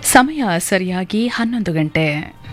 ಸಮಯ ಸರಿಯಾಗಿ ಹನ್ನೊಂದು ಗಂಟೆ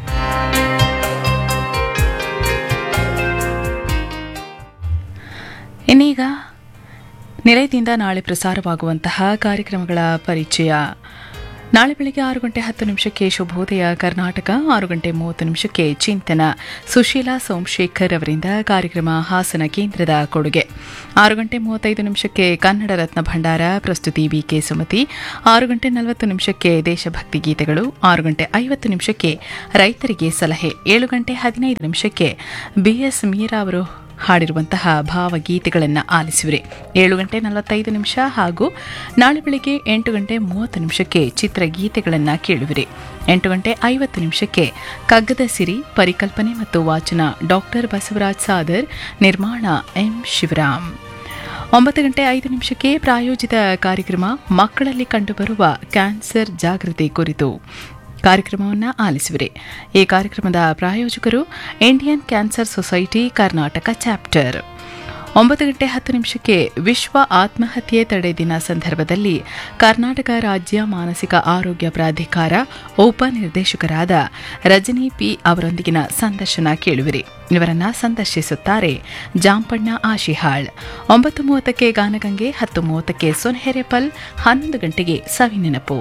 ಇನ್ನೀಗ ನಿಲಯದಿಂದ ನಾಳೆ ಪ್ರಸಾರವಾಗುವಂತಹ ಕಾರ್ಯಕ್ರಮಗಳ ಪರಿಚಯ ನಾಳೆ ಬೆಳಗ್ಗೆ ಆರು ಗಂಟೆ ಹತ್ತು ನಿಮಿಷಕ್ಕೆ ಶುಭೋದಯ ಕರ್ನಾಟಕ ಆರು ಗಂಟೆ ಮೂವತ್ತು ನಿಮಿಷಕ್ಕೆ ಚಿಂತನ ಸುಶೀಲಾ ಸೋಮಶೇಖರ್ ಅವರಿಂದ ಕಾರ್ಯಕ್ರಮ ಹಾಸನ ಕೇಂದ್ರದ ಕೊಡುಗೆ ಆರು ಗಂಟೆ ಮೂವತ್ತೈದು ನಿಮಿಷಕ್ಕೆ ಕನ್ನಡ ರತ್ನ ಭಂಡಾರ ಪ್ರಸ್ತುತಿ ಬಿಕೆ ಸುಮತಿ ಆರು ಗಂಟೆ ನಲವತ್ತು ನಿಮಿಷಕ್ಕೆ ದೇಶಭಕ್ತಿ ಗೀತೆಗಳು ಆರು ಗಂಟೆ ಐವತ್ತು ನಿಮಿಷಕ್ಕೆ ರೈತರಿಗೆ ಸಲಹೆ ಏಳು ಗಂಟೆ ಹದಿನೈದು ನಿಮಿಷಕ್ಕೆ ಬಿಎಸ್ ಮೀರಾ ಅವರು ಹಾಡಿರುವಂತಹ ಭಾವಗೀತೆಗಳನ್ನು ಆಲಿಸುವಿರಿ ಏಳು ಗಂಟೆ ನಲವತ್ತೈದು ನಿಮಿಷ ಹಾಗೂ ನಾಳೆ ಬೆಳಿಗ್ಗೆ ಎಂಟು ಗಂಟೆ ಮೂವತ್ತು ನಿಮಿಷಕ್ಕೆ ಚಿತ್ರಗೀತೆಗಳನ್ನು ಕೇಳುವಿರಿ ಎಂಟು ಗಂಟೆ ಐವತ್ತು ನಿಮಿಷಕ್ಕೆ ಕಗ್ಗದ ಸಿರಿ ಪರಿಕಲ್ಪನೆ ಮತ್ತು ವಾಚನ ಡಾಕ್ಟರ್ ಬಸವರಾಜ್ ಸಾದರ್ ನಿರ್ಮಾಣ ಎಂ ಶಿವರಾಮ್ ಒಂಬತ್ತು ಗಂಟೆ ಐದು ನಿಮಿಷಕ್ಕೆ ಪ್ರಾಯೋಜಿತ ಕಾರ್ಯಕ್ರಮ ಮಕ್ಕಳಲ್ಲಿ ಕಂಡುಬರುವ ಕ್ಯಾನ್ಸರ್ ಜಾಗೃತಿ ಕುರಿತು ಕಾರ್ಯಕ್ರಮವನ್ನು ಆಲಿಸುವಿರಿ ಈ ಕಾರ್ಯಕ್ರಮದ ಪ್ರಾಯೋಜಕರು Indian Cancer Society Karnataka chapter ಒಂಬತ್ತು ಗಂಟೆ ಹತ್ತು ನಿಮಿಷಕ್ಕೆ ವಿಶ್ವ ಆತ್ಮಹತ್ಯೆ ತಡೆ ದಿನ ಸಂದರ್ಭದಲ್ಲಿ ಕರ್ನಾಟಕ ರಾಜ್ಯ ಮಾನಸಿಕ ಆರೋಗ್ಯ ಪ್ರಾಧಿಕಾರ ಉಪನಿರ್ದೇಶಕರಾದ ರಜನಿ ಪಿ ಅವರೊಂದಿಗಿನ ಸಂದರ್ಶನ ಕೇಳುವಿರಿ ಇವರನ್ನ ಸಂದರ್ಶಿಸುತ್ತಾರೆ ಜಾಂಪಣ್ಣ ಆಶಿಹಾಳ್ ಒಂಬತ್ತು ಮೂವತ್ತಕ್ಕೆ ಗಾನಗಂಗೆ ಹತ್ತು ಮೂವತ್ತಕ್ಕೆ ಸೊನ್ಹೆರೆಪಲ್ ಹನ್ನೊಂದು ಗಂಟೆಗೆ ಸವಿನೆನಪು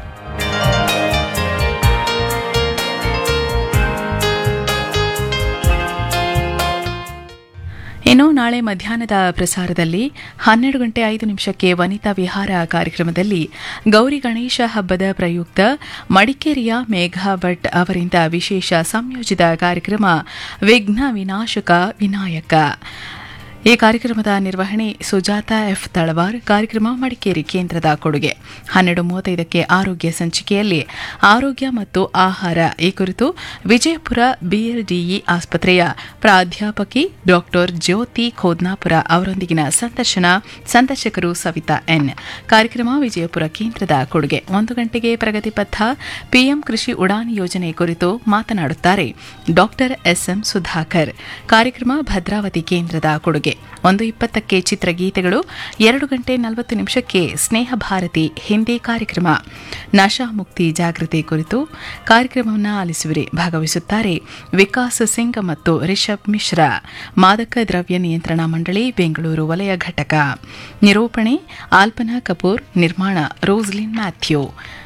ಇನ್ನು ನಾಳೆ ಮಧ್ಯಾಹ್ನದ ಪ್ರಸಾರದಲ್ಲಿ ಹನ್ನೆರಡು ಗಂಟೆ ಐದು ನಿಮಿಷಕ್ಕೆ ವನಿತಾ ವಿಹಾರ ಕಾರ್ಯಕ್ರಮದಲ್ಲಿ ಗೌರಿ ಗಣೇಶ ಹಬ್ಬದ ಪ್ರಯುಕ್ತ ಮಡಿಕೇರಿಯ ಮೇಘಾ ಭಟ್ ಅವರಿಂದ ವಿಶೇಷ ಸಂಯೋಜಿತ ಕಾರ್ಯಕ್ರಮ ವಿಘ್ನ ವಿನಾಶಕ ವಿನಾಯಕ ಈ ಕಾರ್ಯಕ್ರಮದ ನಿರ್ವಹಣೆ ಸುಜಾತ ಎಫ್ ತಳವಾರ್ ಕಾರ್ಯಕ್ರಮ ಮಡಿಕೇರಿ ಕೇಂದ್ರದ ಕೊಡುಗೆ ಹನ್ನೆರಡು ಮೂವತ್ತೈದಕ್ಕೆ ಆರೋಗ್ಯ ಸಂಚಿಕೆಯಲ್ಲಿ ಆರೋಗ್ಯ ಮತ್ತು ಆಹಾರ ಈ ಕುರಿತು ವಿಜಯಪುರ ಬಿಎಲ್ಡಿಇ ಆಸ್ಪತ್ರೆಯ ಪ್ರಾಧ್ಯಾಪಕಿ ಡಾಕ್ಟರ್ ಜ್ಯೋತಿ ಖೋದ್ನಾಪುರ ಅವರೊಂದಿಗಿನ ಸಂದರ್ಶನ ಸಂದರ್ಶಕರು ಸವಿತಾ ಎನ್ ಕಾರ್ಯಕ್ರಮ ವಿಜಯಪುರ ಕೇಂದ್ರದ ಕೊಡುಗೆ ಒಂದು ಗಂಟೆಗೆ ಪ್ರಗತಿ ಪಥ ಪಿಎಂ ಕೃಷಿ ಉಡಾನ್ ಯೋಜನೆ ಕುರಿತು ಮಾತನಾಡುತ್ತಾರೆ ಡಾಕ್ಟರ್ ಎಸ್ಎಂ ಸುಧಾಕರ್ ಕಾರ್ಯಕ್ರಮ ಭದ್ರಾವತಿ ಕೇಂದ್ರದ ಕೊಡುಗೆ ಒಂದು ಇಪ್ಪತ್ತಕ್ಕೆ ಚಿತ್ರಗೀತೆಗಳು ಎರಡು ಗಂಟೆ ನಲವತ್ತು ನಿಮಿಷಕ್ಕೆ ಸ್ನೇಹ ಭಾರತಿ ಹಿಂದಿ ಕಾರ್ಯಕ್ರಮ ನಶಾ ಮುಕ್ತಿ ಜಾಗೃತಿ ಕುರಿತು ಕಾರ್ಯಕ್ರಮವನ್ನು ಆಲಿಸುವಿರಿ ಭಾಗವಹಿಸುತ್ತಾರೆ ವಿಕಾಸ್ ಸಿಂಗ್ ಮತ್ತು ರಿಷಬ್ ಮಿಶ್ರಾ ಮಾದಕ ದ್ರವ್ಯ ನಿಯಂತ್ರಣ ಮಂಡಳಿ ಬೆಂಗಳೂರು ವಲಯ ಘಟಕ ನಿರೂಪಣೆ ಆಲ್ಪನಾ ಕಪೂರ್ ನಿರ್ಮಾಣ ರೋಸ್ಲಿನ್ ಮ್ಯಾಥ್ಯೂ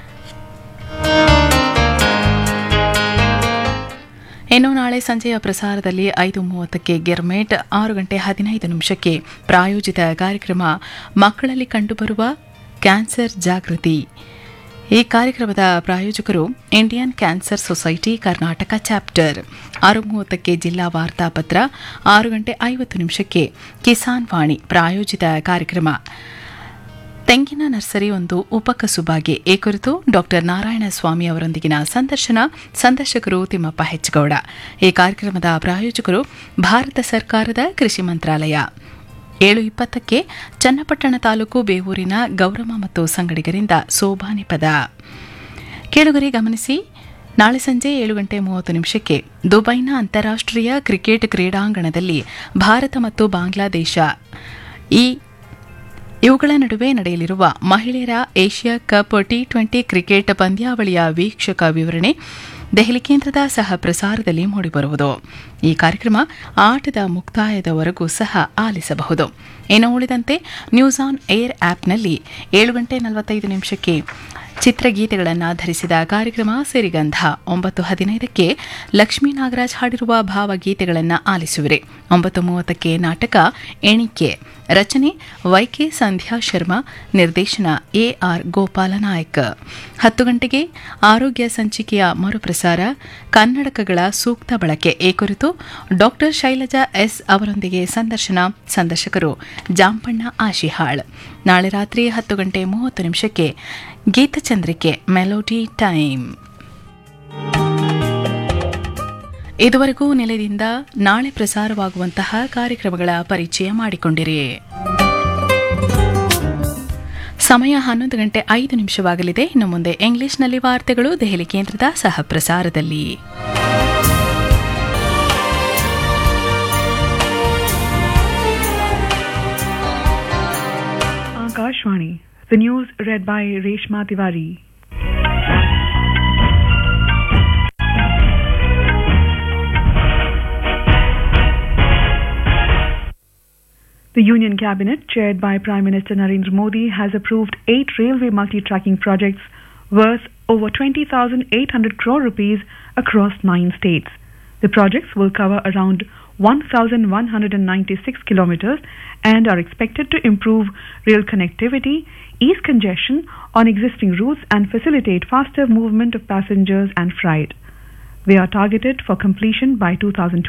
ಇನ್ನು ನಾಳೆ ಸಂಜೆಯ ಪ್ರಸಾರದಲ್ಲಿ ಐದು ಮೂವತ್ತಕ್ಕೆ ಗೆರ್ಮೇಟ್ ಆರು ಗಂಟೆ ಹದಿನೈದು ನಿಮಿಷಕ್ಕೆ ಪ್ರಾಯೋಜಿತ ಕಾರ್ಯಕ್ರಮ ಮಕ್ಕಳಲ್ಲಿ ಕಂಡುಬರುವ ಕ್ಯಾನ್ಸರ್ ಜಾಗೃತಿ ಈ ಕಾರ್ಯಕ್ರಮದ ಪ್ರಾಯೋಜಕರು Indian Cancer Society Karnataka chapter ಆರು ಮೂವತ್ತಕ್ಕೆ ಜಿಲ್ಲಾ ವಾರ್ತಾಪತ್ರ ಆರು ಗಂಟೆ ಐವತ್ತು ನಿಮಿಷಕ್ಕೆ ಕಿಸಾನ್ ವಾಣಿ ಪ್ರಾಯೋಜಿತ ಕಾರ್ಯಕ್ರಮ ತೆಂಗಿನ ನರ್ಸರಿ ಒಂದು ಉಪಕಸುಬಾಗೆ ಈ ಕುರಿತು ಡಾಕ್ಟರ್ ನಾರಾಯಣ ಸ್ವಾಮಿ ಅವರೊಂದಿಗಿನ ಸಂದರ್ಶನ ಸಂದರ್ಶಕರು ತಿಮ್ಮಪ್ಪ ಹೆಚ್ಗೌಡ ಈ ಕಾರ್ಯಕ್ರಮದ ಪ್ರಾಯೋಜಕರು ಭಾರತ ಸರ್ಕಾರದ ಕೃಷಿ ಮಂತ್ರಾಲಯ ಏಳು ಇಪ್ಪತ್ತಕ್ಕೆ ಚನ್ನಪಟ್ಟಣ ತಾಲೂಕು ಬೇವೂರಿನ ಗೌರಮ್ಮ ಮತ್ತು ಸಂಗಡಿಗರಿಂದ ಸೋಬಾನೆ ಪದ ಕೇಳುಗರೆ ಗಮನಿಸಿ ನಾಳೆ ಸಂಜೆ ಏಳು ಗಂಟೆ ಮೂವತ್ತು ನಿಮಿಷಕ್ಕೆ ದುಬೈನ ಅಂತಾರಾಷ್ಟ್ರೀಯ ಕ್ರಿಕೆಟ್ ಕ್ರೀಡಾಂಗಣದಲ್ಲಿ ಭಾರತ ಮತ್ತು ಬಾಂಗ್ಲಾದೇಶ ಈ ಇವುಗಳ ನಡುವೆ ನಡೆಯಲಿರುವ ಮಹಿಳೆಯರ Asia Cup T twenty cricket ಪಂದ್ಯಾವಳಿಯ ವೀಕ್ಷಕ ವಿವರಣೆ ದೆಹಲಿ ಕೇಂದ್ರದ ಸಹ ಪ್ರಸಾರದಲ್ಲಿ ಮೂಡಿಬರುವುದು ಈ ಕಾರ್ಯಕ್ರಮ ಆಟದ ಮುಕ್ತಾಯದವರೆಗೂ ಸಹ ಆಲಿಸಬಹುದು ಇನ್ನು ಉಳಿದಂತೆ ನ್ಯೂಸ್ ಆನ್ ಏರ್ ಆಪ್ನಲ್ಲಿ ಏಳು ಗಂಟೆ ನಲವತ್ತೈದು ನಿಮಿಷಕ್ಕೆ ಚಿತ್ರಗೀತೆಗಳನ್ನು ಧರಿಸಿದ ಕಾರ್ಯಕ್ರಮ ಸಿರಿಗಂಧ ಒಂಬತ್ತು ಹದಿನೈದಕ್ಕೆ ಲಕ್ಷ್ಮೀ ನಾಗರಾಜ್ ಹಾಡಿರುವ ಭಾವಗೀತೆಗಳನ್ನು ಆಲಿಸುವಿರಿ ಒಂಬತ್ತು ಮೂವತ್ತಕ್ಕೆ ನಾಟಕ ಎಣಿಕೆ ರಚನೆ ವೈಕೆ ಸಂಧ್ಯಾ ಶರ್ಮಾ ನಿರ್ದೇಶನ ಎಆರ್ ಗೋಪಾಲ ನಾಯಕ್ ಹತ್ತು ಗಂಟೆಗೆ ಆರೋಗ್ಯ ಸಂಚಿಕೆಯ ಮರುಪ್ರಸಾರ ಕನ್ನಡಕಗಳ ಸೂಕ್ತ ಬಳಕೆ ಈ ಕುರಿತು ಡಾಕ್ಟರ್ ಶೈಲಜಾ ಎಸ್ ಅವರೊಂದಿಗೆ ಸಂದರ್ಶನ ಸಂದರ್ಶಕರು ಜಾಂಪಣ್ಣ ಆಶಿಹಾಳ್ ನಾಳೆ ರಾತ್ರಿ ಹತ್ತು ಗಂಟೆ ಮೂವತ್ತು ನಿಮಿಷಕ್ಕೆ ಗೀತಚಂದ್ರಿಕೆ ಮೆಲೋಡಿ ಟೈಮ್ ಇದುವರೆಗೂ ನೆಲೆದಿಂದ ನಾಳೆ ಪ್ರಸಾರವಾಗುವಂತಹ ಕಾರ್ಯಕ್ರಮಗಳ ಪರಿಚಯ ಮಾಡಿಕೊಂಡಿರಿ ಸಮಯ ಹನ್ನೊಂದು ಗಂಟೆ ಐದು ನಿಮಿಷವಾಗಲಿದೆ ಇನ್ನು ಮುಂದೆ ಇಂಗ್ಲಿಷ್ನಲ್ಲಿ ವಾರ್ತೆಗಳು ದೆಹಲಿ ಕೇಂದ್ರದ ಸಹ ಪ್ರಸಾರದಲ್ಲಿ Akashvani. The news read by Reshma Tiwari. The Union Cabinet, chaired by Prime Minister Narendra Modi, has approved eight railway multi-tracking projects worth over 20,800 crore rupees across nine states. The projects will cover around 1,196 kilometers and are expected to improve rail connectivity, ease congestion on existing routes, and facilitate faster movement of passengers and freight. They are targeted for completion by 2020.